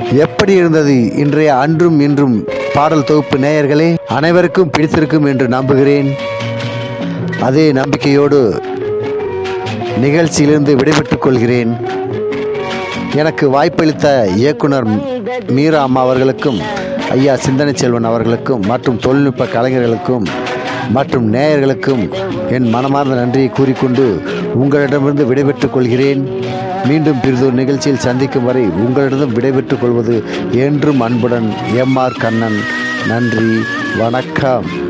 எப்படி இருந்தது இன்றைய அன்றும் இன்றும் பாடல் தொகுப்பு நேயர்களே அனைவருக்கும் பிடித்திருக்கும் என்று நம்புகிறேன் அதே நம்பிக்கையோடு நிகழ்ச்சியிலிருந்து விடைபெற்றுக் கொள்கிறேன் எனக்கு வாய்ப்பளித்த இயக்குனர் மீரா அம்மா அவர்களுக்கும் ஐயா சிந்தனை செல்வன் அவர்களுக்கும் மற்றும் தொழில்நுட்ப கலைஞர்களுக்கும் மற்றும் நேயர்களுக்கும் என் மனமார்ந்த நன்றியை கூறிக்கொண்டு உங்களிடமிருந்து விடைபெற்றுக் கொள்கிறேன் மீண்டும் பிறிதொரு நிகழ்ச்சியில் சந்திக்கும் வரை உங்களிடம் விடைபெற்றுக் கொள்வது என்றும் அன்புடன் எம் ஆர் கண்ணன் நன்றி வணக்கம்